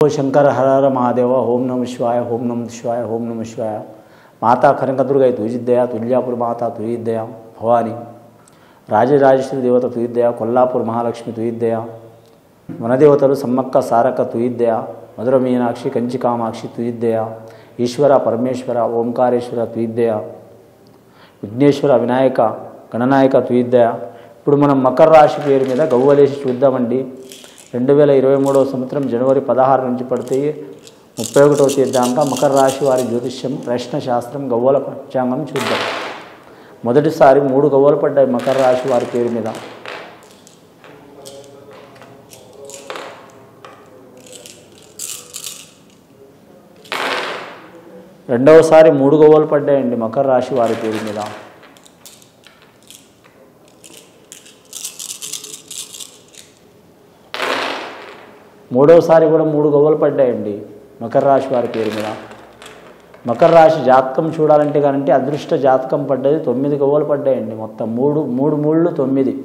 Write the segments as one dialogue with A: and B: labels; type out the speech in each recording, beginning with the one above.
A: ఓ శంకర హర హర మహాదేవ ఓం నమ శివాయ ఓం నమ శివాయ ఓం నమ శివాయ మాతా కనకదుర్గై తుజిద్దయ తుల్యాపుర మాత తుయిద్దయ భవాని రాజరాజేశ్వరి దేవత తుయిద్దయ కొల్లాపూర్ మహాలక్ష్మి తుయిద్దయ వనదేవతలు సమ్మక్క సారక్క తుయిద్దయ మధుర మీనాక్షి కంచి కామాక్షి తుయిద్దయ ఈశ్వర పరమేశ్వర ఓంకారేశ్వర తుయిద్దయ విఘ్నేశ్వర వినాయక గణనాయక తుయిద్దయ ఇప్పుడు మనం మకర రాశి పేరు మీద గవ్వలేసి చూద్దామండి రెండు వేల ఇరవై మూడవ సంవత్సరం జనవరి పదహారు నుంచి పడితే ముప్పై ఒకటవ తీర్థాంక మకర రాశి వారి జ్యోతిష్యం ప్రశ్న శాస్త్రం గవ్వల పంచాంగం చూద్దాం మొదటిసారి మూడు గవ్వలు పడ్డాయి మకర రాశి వారి పేరు మీద రెండవసారి మూడు గవ్వలు పడ్డాయండి మకర రాశి వారి పేరు మీద మూడవసారి కూడా మూడు గవ్వలు పడ్డాయండి మకర రాశి వారి పేరు మీద మకర రాశి జాతకం చూడాలంటే కానంటే అదృష్ట జాతకం పడ్డది తొమ్మిది గవ్వలు పడ్డాయండి మొత్తం మూడు మూడు మూళ్ళు తొమ్మిది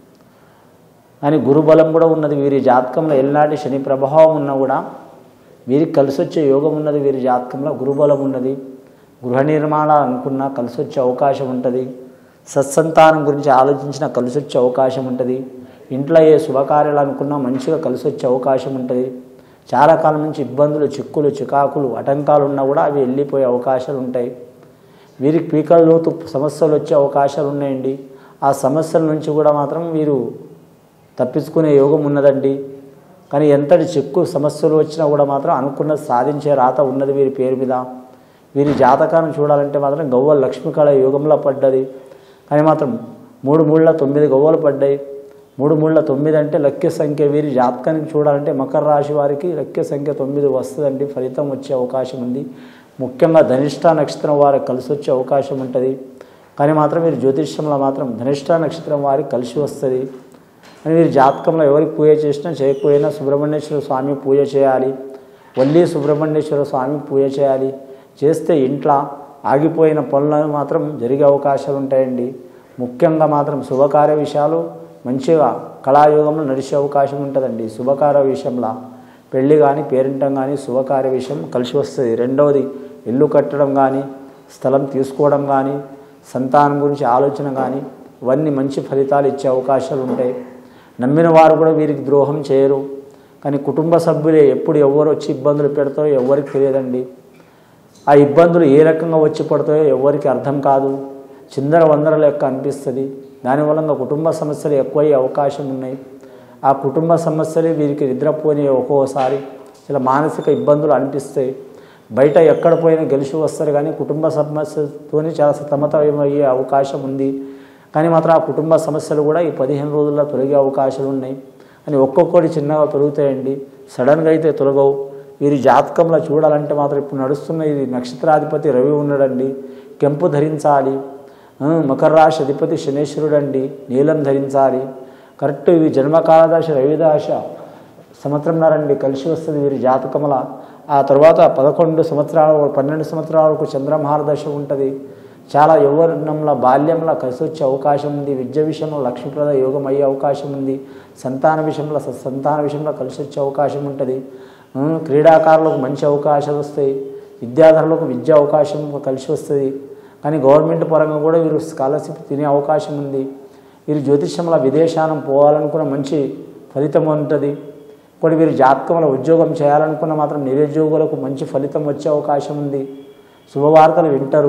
A: అని గురుబలం కూడా ఉన్నది వీరి జాతకంలో ఎల్నాటి శని ప్రభావం ఉన్నా కూడా వీరికి కలిసి వచ్చే యోగం ఉన్నది వీరి జాతకంలో గురుబలం ఉన్నది గృహ నిర్మాణాలు అనుకున్నా కలిసి వచ్చే అవకాశం ఉంటుంది సత్సంతానం గురించి ఆలోచించినా కలిసి వచ్చే అవకాశం ఉంటుంది ఇంట్లో ఏ శుభకార్యాలు అనుకున్నా మంచిగా కలిసి వచ్చే అవకాశం ఉంటుంది చాలా కాలం నుంచి ఇబ్బందులు చిక్కులు చికాకులు ఆటంకాలు ఉన్నా కూడా అవి వెళ్ళిపోయే అవకాశాలు ఉంటాయి వీరికి పీకల లోతు సమస్యలు వచ్చే అవకాశాలు ఉన్నాయండి ఆ సమస్యల నుంచి కూడా మాత్రం వీరు తప్పించుకునే యోగం ఉన్నదండి కానీ ఎంతటి చిక్కు సమస్యలు వచ్చినా కూడా మాత్రం అనుకున్నది సాధించే రాత ఉన్నది వీరి పేరు మీద వీరి జాతకాన్ని చూడాలంటే మాత్రం గవ్వల లక్ష్మీకళ యోగంలో పడ్డది కానీ మాత్రం మూడు మూళ్ళ తొమ్మిది గవ్వలు పడ్డాయి మూడు మూళ్ళ తొమ్మిది అంటే లక్ష్య సంఖ్య వీరి జాతకానికి చూడాలంటే మకర రాశి వారికి లక్ష్య సంఖ్య తొమ్మిది వస్తుందండి ఫలితం వచ్చే అవకాశం ఉంది ముఖ్యంగా ధనిష్ట నక్షత్రం వారికి కలిసి వచ్చే అవకాశం ఉంటుంది కానీ మాత్రం వీరి జ్యోతిష్యంలో మాత్రం ధనిష్ట నక్షత్రం వారికి కలిసి వస్తుంది అని వీరి జాతకంలో ఎవరికి పూజ చేసినా చేయకపోయినా సుబ్రహ్మణ్యేశ్వర స్వామి పూజ చేయాలి వల్లి సుబ్రహ్మణ్యేశ్వర స్వామి పూజ చేయాలి చేస్తే ఇంట్లో ఆగిపోయిన పనులను మాత్రం జరిగే అవకాశాలు ఉంటాయండి ముఖ్యంగా మాత్రం శుభకార్య విషయాలు మంచిగా కళాయోగంలో నడిచే అవకాశం ఉంటుందండి శుభకార్య విషయంలో పెళ్ళి కానీ పేరెంటం కానీ శుభకార్య విషయం కలిసి వస్తుంది రెండవది ఇల్లు కట్టడం కానీ స్థలం తీసుకోవడం కానీ సంతానం గురించి ఆలోచన కానీ ఇవన్నీ మంచి ఫలితాలు ఇచ్చే అవకాశాలు ఉంటాయి నమ్మిన వారు కూడా వీరికి ద్రోహం చేయరు కానీ కుటుంబ సభ్యులే ఎప్పుడు ఎవరు వచ్చి ఇబ్బందులు పెడతారో ఎవరికి తెలియదండి ఆ ఇబ్బందులు ఏ రకంగా వచ్చి పడతాయో ఎవరికి అర్థం కాదు చిందర వందర లెక్క అనిపిస్తుంది దానివల్ల కుటుంబ సమస్యలు ఎక్కువయ్యే అవకాశం ఉన్నాయి ఆ కుటుంబ సమస్యలే వీరికి నిద్రపోని ఒక్కోసారి చాలా మానసిక ఇబ్బందులు అనిపిస్తాయి బయట ఎక్కడ పోయినా గెలిచి వస్తారు కానీ కుటుంబ సమస్యతోని చాలా సతమతమయ్యే అవకాశం ఉంది కానీ మాత్రం ఆ కుటుంబ సమస్యలు కూడా ఈ పదిహేను రోజుల్లో తొలగే అవకాశాలు ఉన్నాయి అని ఒక్కొక్కటి చిన్నగా తొలుగుతాయండి సడన్గా అయితే తొలగవు వీరి జాతకంలో చూడాలంటే మాత్రం ఇప్పుడు నడుస్తున్న ఇది నక్షత్రాధిపతి రవి ఉన్నాడండి కెంపు ధరించాలి ఆ, మకర రాశి అధిపతి శనేశ్వరుడు అండి నీలం ధరించాలి కరెక్ట్ ఇవి జన్మకాలదశ రవిదాశ సంవత్సరంన్నరండి కలిసి వస్తుంది వీరి జాతకముల ఆ తర్వాత పదకొండు సంవత్సరాల పన్నెండు సంవత్సరాల వరకు చంద్రమహారదశ ఉంటుంది చాలా యవ్వనంలో బాల్యంలో కలిసి వచ్చే అవకాశం ఉంది విద్య విషయంలో లక్ష్మీప్రద యోగం అయ్యే అవకాశం ఉంది సంతాన విషయంలో స- సంతాన విషయంలో కలిసి వచ్చే అవకాశం ఉంటుంది ఉమ్, క్రీడాకారులకు మంచి అవకాశాలు వస్తాయి విద్యార్థులకు విద్యా అవకాశం కలిసి వస్తుంది కానీ గవర్నమెంట్ పరంగా కూడా వీరు స్కాలర్షిప్ తినే అవకాశం ఉంది వీరు జ్యోతిష్యంలో విదేశానం పోవాలనుకున్న మంచి ఫలితం ఉంటుంది ఇప్పుడు వీరు జాతకంలో ఉద్యోగం చేయాలనుకున్న మాత్రం నిరుద్యోగులకు మంచి ఫలితం వచ్చే అవకాశం ఉంది శుభవార్తలు వింటారు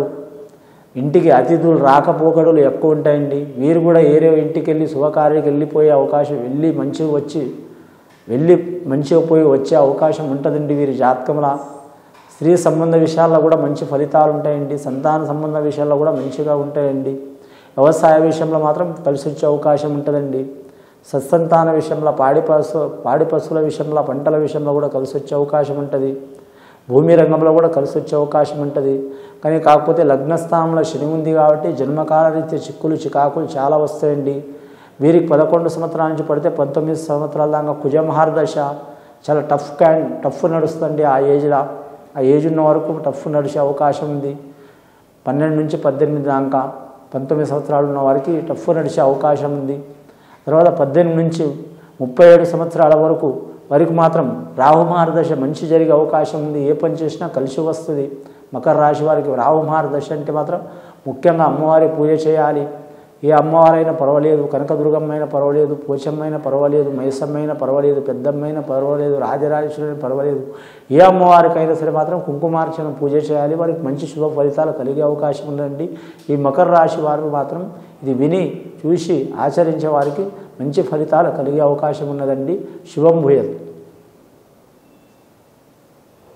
A: ఇంటికి అతిథులు రాకపోకడులు ఎక్కువ ఉంటాయండి వీరు కూడా ఏరే ఇంటికి వెళ్ళి శుభకార్యకి వెళ్ళిపోయే అవకాశం వెళ్ళి మంచిగా వచ్చి వెళ్ళి మంచిగా పోయి వచ్చే అవకాశం ఉంటుందండి వీరి జాతకంలో స్త్రీ సంబంధ విషయాల్లో కూడా మంచి ఫలితాలు ఉంటాయండి సంతాన సంబంధ విషయాల్లో కూడా మంచిగా ఉంటాయండి వ్యవసాయ విషయంలో మాత్రం కలిసి వచ్చే అవకాశం ఉంటుందండి సత్సంతాన విషయంలో పాడి పశు పాడి పశువుల విషయంలో పంటల విషయంలో కూడా కలిసి వచ్చే అవకాశం ఉంటుంది భూమి రంగంలో కూడా కలిసి వచ్చే అవకాశం ఉంటుంది కానీ కాకపోతే లగ్నస్థానంలో శని ఉంది కాబట్టి జన్మకాల రీత్యా చిక్కులు చికాకులు చాలా వస్తాయండి వీరికి పదకొండు సంవత్సరాల నుంచి పడితే పంతొమ్మిది సంవత్సరాల దాకా కుజమహార దశ చాలా టఫ్ క్యాన్ టఫ్ నడుస్తుంది ఆ ఏజ్లో ఆ ఏజ్ ఉన్న వరకు టఫ్ నడిచే అవకాశం ఉంది పన్నెండు నుంచి పద్దెనిమిది దాకా పంతొమ్మిది సంవత్సరాలు ఉన్న వారికి టఫ్ నడిచే అవకాశం ఉంది తర్వాత పద్దెనిమిది నుంచి ముప్పై ఏడు సంవత్సరాల వరకు వారికి మాత్రం రాహుమార దశ మంచి జరిగే అవకాశం ఉంది ఏ పని చేసినా కలిసి వస్తుంది మకర రాశి వారికి రాహుమార దశ అంటే మాత్రం ముఖ్యంగా అమ్మవారి పూజ చేయాలి ఏ అమ్మవారైనా పర్వాలేదు కనకదుర్గమ్మైన పర్వాలేదు పోచమ్మైన పర్వాలేదు మైసమ్మైన పర్వాలేదు పెద్దమ్మైన పర్వాలేదు రాజరాజేశ్వరి పర్వాలేదు ఏ అమ్మవారికైనా సరే మాత్రం కుంకుమార్చన పూజ చేయాలి వారికి మంచి శుభ ఫలితాలు కలిగే అవకాశం ఉందండి ఈ మకర రాశి వారు మాత్రం ఇది విని చూసి ఆచరించే వారికి మంచి ఫలితాలు కలిగే అవకాశం ఉన్నదండి శుభం భూయత్